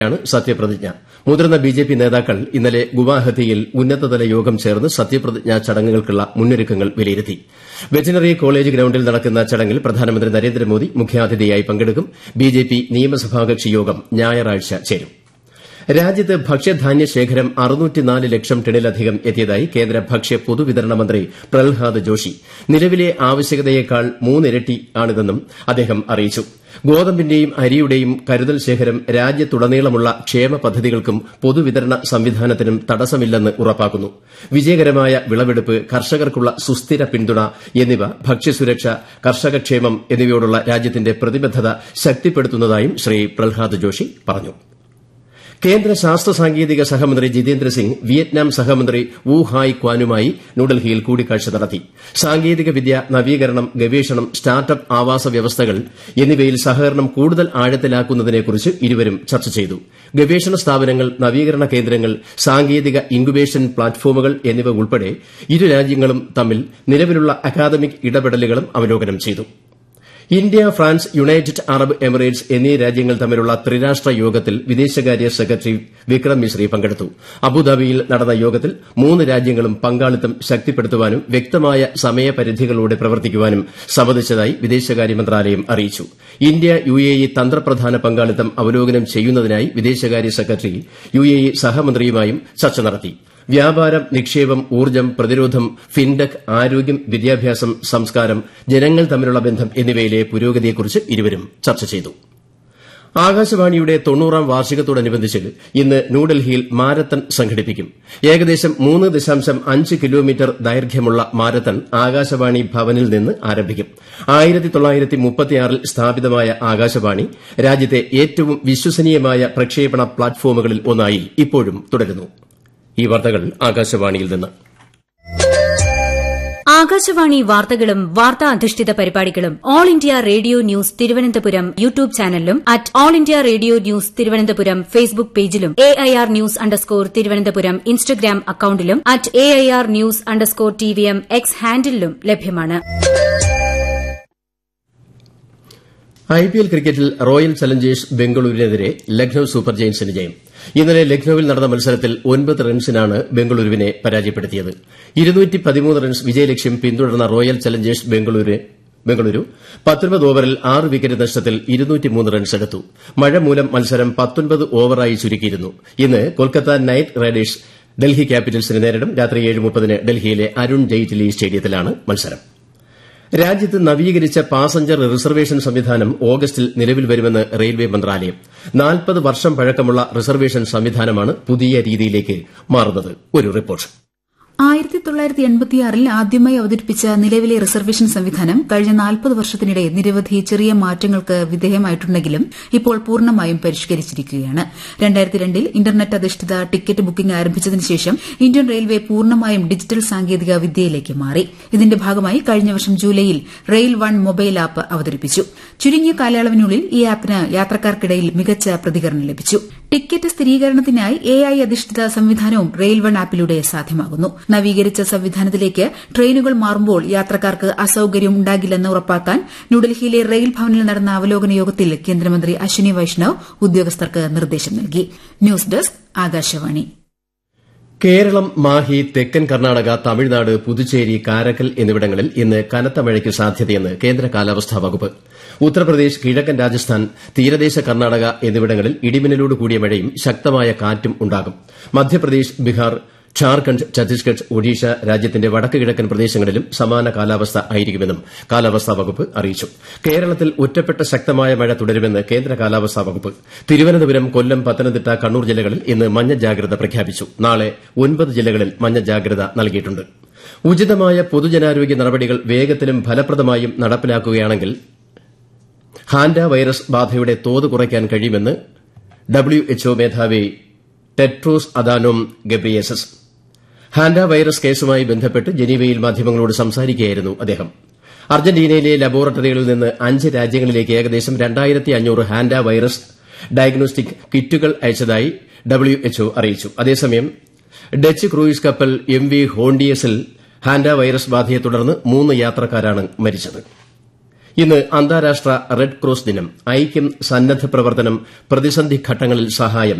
ാണ് സത്യപ്രതിജ്ഞ മുതിർന്ന ബിജെപി നേതാക്കൾ ഇന്നലെ ഗുവാഹത്തിയിൽ ഉന്നതതല യോഗം ചേർന്ന് സത്യപ്രതിജ്ഞാ ചടങ്ങുകൾക്കുള്ള മുന്നൊരുക്കങ്ങൾ വിലയിരുത്തി വെറ്റിനറി കോളേജ് ഗ്രൌണ്ടിൽ നടക്കുന്ന ചടങ്ങിൽ പ്രധാനമന്ത്രി നരേന്ദ്രമോദി മുഖ്യാതിഥിയായി പങ്കെടുക്കും ബിജെപി നിയമസഭാ കക്ഷി യോഗം ഞായറാഴ്ച ചേരും രാജ്യത്ത് ഭക്ഷ്യധാന്യ ശേഖരം ലക്ഷം ടണിലധികം എത്തിയതായി കേന്ദ്ര ഭക്ഷ്യ പൊതുവിതരണ മന്ത്രി പ്രഹ്ലാദ് ജോഷി നിലവിലെ ആവശ്യകതയേക്കാൾ മൂന്നിരട്ടിയാണിതെന്നും അദ്ദേഹം അറിയിച്ചു ഗോതമ്പിന്റെയും അരിയുടെയും കരുതൽ ശേഖരം രാജ്യത്തുടനീളമുള്ള ക്ഷേമ പദ്ധതികൾക്കും പൊതുവിതരണ സംവിധാനത്തിനും തടസ്സമില്ലെന്ന് ഉറപ്പാക്കുന്നു വിജയകരമായ വിളവെടുപ്പ് കർഷകർക്കുള്ള സുസ്ഥിര പിന്തുണ എന്നിവ ഭക്ഷ്യസുരക്ഷ കർഷകക്ഷേമം എന്നിവയോടുള്ള രാജ്യത്തിന്റെ പ്രതിബദ്ധത ശക്തിപ്പെടുത്തുന്നതായും ശ്രീ പ്രഹ്ലാദ് ജോഷി പറഞ്ഞു കേന്ദ്ര ശാസ്ത്ര സാങ്കേതിക സഹമന്ത്രി ജിതേന്ദ്ര സിംഗ് വിയറ്റ്നാം സഹമന്ത്രി വു ഹായ് ക്വാനുമായി ന്യൂഡൽഹിയിൽ കൂടിക്കാഴ്ച നടത്തി സാങ്കേതിക വിദ്യ നവീകരണം ഗവേഷണം സ്റ്റാർട്ടപ്പ് ആവാസ വ്യവസ്ഥകൾ എന്നിവയിൽ സഹകരണം കൂടുതൽ ആഴത്തിലാക്കുന്നതിനെക്കുറിച്ച് ഇരുവരും ചർച്ച ചെയ്തു ഗവേഷണ സ്ഥാപനങ്ങൾ നവീകരണ കേന്ദ്രങ്ങൾ സാങ്കേതിക ഇൻക്യുബേഷൻ പ്ലാറ്റ്ഫോമുകൾ എന്നിവ ഉൾപ്പെടെ ഇരു രാജ്യങ്ങളും തമ്മിൽ നിലവിലുള്ള അക്കാദമിക് ഇടപെടലുകളും അവലോകനം ചെയ്തു India France United Arab Emirates എന്നീ രാജ്യങ്ങൾ തമ്മിലുള്ള ത്രിരാഷ്ട്ര യോഗത്തിൽ വിദേശകാര്യ സെക്രട്ടറി വിക്രം മിശ്രി പങ്കെടുത്തു അബുദാബിയിൽ നടന്ന യോഗത്തിൽ മൂന്ന് രാജ്യങ്ങളും പങ്കാളിത്തം ശക്തിപ്പെടുത്താനും വ്യക്തമായ സമയപരിധികളോടെ പ്രവർത്തിക്കാനും സമ്മതിച്ചതായി വിദേശകാര്യ മന്ത്രാലയം അറിയിച്ചു ഇന്ത്യ യുഎഇ തന്ത്രപ്രധാന പങ്കാളിത്തം അവലോകനം ചെയ്യുന്നതിനായി വിദേശകാര്യ സെക്രട്ടറി യുഎഇ സഹമന്ത്രിയുമായും ചർച്ച നടത്തി വ്യാപാരം നിക്ഷേപം ഊർജ്ജം പ്രതിരോധം ഫിൻടെക് ആരോഗ്യം വിദ്യാഭ്യാസം സംസ്കാരം ജനങ്ങൾ തമ്മിലുള്ള ബന്ധം എന്നിവയിലെ പുരോഗതിയെക്കുറിച്ച് ഇരുവരും ചർച്ച ചെയ്തു ആകാശവാണിയുടെ തൊണ്ണൂറാം വാർഷികത്തോടനുബന്ധിച്ച് ഇന്ന് ന്യൂഡൽഹിയിൽ മാരത്തൺ സംഘടിപ്പിക്കും ഏകദേശം മൂന്ന് ദശാംശം അഞ്ച് കിലോമീറ്റർ ദൈർഘ്യമുള്ള മാരത്തൺ ആകാശവാണി ഭവനിൽ നിന്ന് ആരംഭിക്കും ആയിരത്തി തൊള്ളായിരത്തി മുപ്പത്തിയാറിൽ സ്ഥാപിതമായ ആകാശവാണി രാജ്യത്തെ ഏറ്റവും വിശ്വസനീയമായ പ്രക്ഷേപണ പ്ലാറ്റ്ഫോമുകളിൽ ഒന്നായി ഇപ്പോഴും തുടരുന്നു ഈ വാർത്തകൾ ആകാശവാണിയിൽ നിന്ന് ആകാശവാണി വാർത്തകളും വാർത്താ അധിഷ്ഠിത പരിപാടികളും all India radio news Thiruvananthapuram YouTube ചാനലിലും at all India radio news Thiruvananthapuram Facebook പേജിലും A I R news underscore Thiruvananthapuram Instagram അക്കൌണ്ടിലും at A I R news underscore T V M X ഹാൻഡിലും ലഭ്യമാണ് ഐപിഎൽ ക്രിക്കറ്റിൽ റോയൽ ചലഞ്ചേഴ്സ് ബംഗളൂരുവിനെതിരെ ലക്നൌ സൂപ്പർ ജയന്റ്സിന് ജയം ഇന്നലെ ലക്നൌവിൽ നടന്ന മത്സരത്തിൽ ഒൻപത് റൺസിനാണ് ബംഗളൂരുവിനെ പരാജയപ്പെടുത്തിയത് റൺസ് വിജയലക്ഷ്യം പിന്തുടർന്ന റോയൽ ചലഞ്ചേഴ്സ് ബംഗളൂരു പത്തൊൻപത് ഓവറിൽ ആറ് വിക്കറ്റ് നഷ്ടത്തിൽ റൺസ് എടുത്തു മഴ മൂലം മത്സരം പത്തൊൻപത് ഓവറായി ചുരുക്കിയിരുന്നു ഇന്ന് കൊൽക്കത്ത നൈറ്റ് റൈഡേഴ്സ് ഡൽഹി ക്യാപിറ്റൽസിനെ നേരിടും രാത്രി ഏഴ് മുപ്പതിന് ഡൽഹിയിലെ അരുൺ ജെയ്റ്റ്ലി സ്റ്റേഡിയത്തിലാണ് മത്സരം രാജ്യത്ത് നവീകരിച്ച പാസഞ്ചർ റിസർവേഷൻ സംവിധാനം ഓഗസ്റ്റിൽ നിലവിൽ വരുമെന്ന് റെയിൽവേ മന്ത്രാലയം നാൽപ്പത് വർഷം പഴക്കമുള്ള റിസർവേഷൻ സംവിധാനമാണ് പുതിയ രീതിയിലേക്ക് മാറുന്നത് ഒരു റിപ്പോർട്ട് ആയിരത്തി തൊള്ളായിരത്തി എൺപത്തിയാറിൽ ആദ്യമായി അവതരിപ്പിച്ച നിലവിലെ റിസർവേഷൻ സംവിധാനം കഴിഞ്ഞ നാൽപ്പത് വർഷത്തിനിടെ നിരവധി ചെറിയ മാറ്റങ്ങൾക്ക് വിധേയമായിട്ടുണ്ടെങ്കിലും ഇപ്പോൾ പൂർണ്ണമായും പരിഷ്കരിച്ചിരിക്കുകയാണ് രണ്ടായിരത്തി രണ്ടിൽ ഇന്റർനെറ്റ് അധിഷ്ഠിത ടിക്കറ്റ് ബുക്കിംഗ് ആരംഭിച്ചതിന് ശേഷം ഇന്ത്യൻ റെയിൽവേ പൂർണ്ണമായും ഡിജിറ്റൽ സാങ്കേതിക വിദ്യയിലേക്ക് മാറി ഇതിന്റെ ഭാഗമായി കഴിഞ്ഞ വർഷം ജൂലൈയിൽ റെയിൽ വൺ മൊബൈൽ ആപ്പ് അവതരിപ്പിച്ചു ചുരുങ്ങിയ കാലയളവിനുള്ളിൽ ഈ ആപ്പിന് യാത്രക്കാർക്കിടയിൽ മികച്ച പ്രതികരണം ലഭിച്ചു ടിക്കറ്റ് സ്ഥിരീകരണത്തിനായി എ ഐ അധിഷ്ഠിത സംവിധാനവും റെയിൽ വൺ ആപ്പിലൂടെ സാധ്യമാകുന്നു നവീകരിച്ച സംവിധാനത്തിലേക്ക് ട്രെയിനുകൾ മാറുമ്പോൾ യാത്രക്കാർക്ക് അസൌകര്യം ഉണ്ടാകില്ലെന്ന് ഉറപ്പാക്കാൻ ന്യൂഡൽഹിയിലെ റെയിൽ ഭവനിൽ നടന്ന അവലോകന യോഗത്തിൽ കേന്ദ്രമന്ത്രി അശ്വിനി വൈഷ്ണവ് ഉദ്യോഗസ്ഥർക്ക് നിർദ്ദേശം നൽകി ന്യൂസ് ഡെസ്ക് ആകാശവാണി കേരളം മാഹി തെക്കൻ കർണാടക തമിഴ്നാട് പുതുച്ചേരി കാരക്കൽ എന്നിവിടങ്ങളിൽ ഇന്ന് കനത്ത മഴയ്ക്ക് സാധ്യതയെന്ന് കേന്ദ്ര കാലാവസ്ഥാ വകുപ്പ് ഉത്തർപ്രദേശ് കിഴക്കൻ രാജസ്ഥാൻ തീരദേശ കർണാടക എന്നിവിടങ്ങളിൽ ഇടിമിന്നലോട് കൂടിയ മഴയും ശക്തമായ കാറ്റും ഉണ്ടാകും മധ്യപ്രദേശ് ബീഹാർ ഝാർഖണ്ഡ് ഛത്തീസ്ഗഡ് ഒഡീഷ രാജ്യത്തിന്റെ വടക്ക് കിഴക്കൻ പ്രദേശങ്ങളിലും സമാന കാലാവസ്ഥ ആയിരിക്കുമെന്നും കാലാവസ്ഥാ വകുപ്പ് അറിയിച്ചു കേരളത്തിൽ ഒറ്റപ്പെട്ട ശക്തമായ മഴ തുടരുമെന്ന് കേന്ദ്ര കാലാവസ്ഥാ വകുപ്പ് തിരുവനന്തപുരം കൊല്ലം പത്തനംതിട്ട കണ്ണൂർ ജില്ലകളിൽ ഇന്ന് മഞ്ഞ ജാഗ്രത പ്രഖ്യാപിച്ചു നാളെ ഒൻപത് ജില്ലകളിൽ മഞ്ഞ ജാഗ്രത നൽകിയിട്ടുണ്ട് ഉചിതമായ പൊതുജനാരോഗ്യ നടപടികൾ വേഗത്തിലും ഫലപ്രദമായും നടപ്പിലാക്കുകയാണെങ്കിൽ ഹാൻഡ വൈറസ് ബാധയുടെ തോത് കുറയ്ക്കാൻ കഴിയുമെന്ന് ഡബ്ല്യുഎച്ച്ഒ മേധാവി Tedros Adhanom Ghebreyesus hanta virus കേസുമായി ബന്ധപ്പെട്ട് ജനീവയിൽ മാധ്യമങ്ങളോട് സംസാരിക്കുകയായിരുന്നു അദ്ദേഹം അർജന്റീനയിലെ ലബോറട്ടറികളിൽ നിന്ന് അഞ്ച് രാജ്യങ്ങളിലേക്ക് ഏകദേശം രണ്ടായിരത്തി അഞ്ഞൂറ് ഹാൻഡ വൈറസ് ഡയഗ്നോസ്റ്റിക് കിറ്റുകൾ അയച്ചതായി ഡബ്ല്യുഎച്ച്ഒ അറിയിച്ചു അതേസമയം ഡച്ച് ക്രൂയിസ് കപ്പൽ എം വി ഹോണ്ടിയസിൽ ഹാൻഡ വൈറസ് ബാധയെ തുടർന്ന് മൂന്ന് യാത്രക്കാരാണ് മരിച്ചത് ഇന്ന് അന്താരാഷ്ട്ര റെഡ് ക്രോസ് ദിനം ഐക്യം സന്നദ്ധ പ്രവർത്തനം പ്രതിസന്ധി ഘട്ടങ്ങളിൽ സഹായം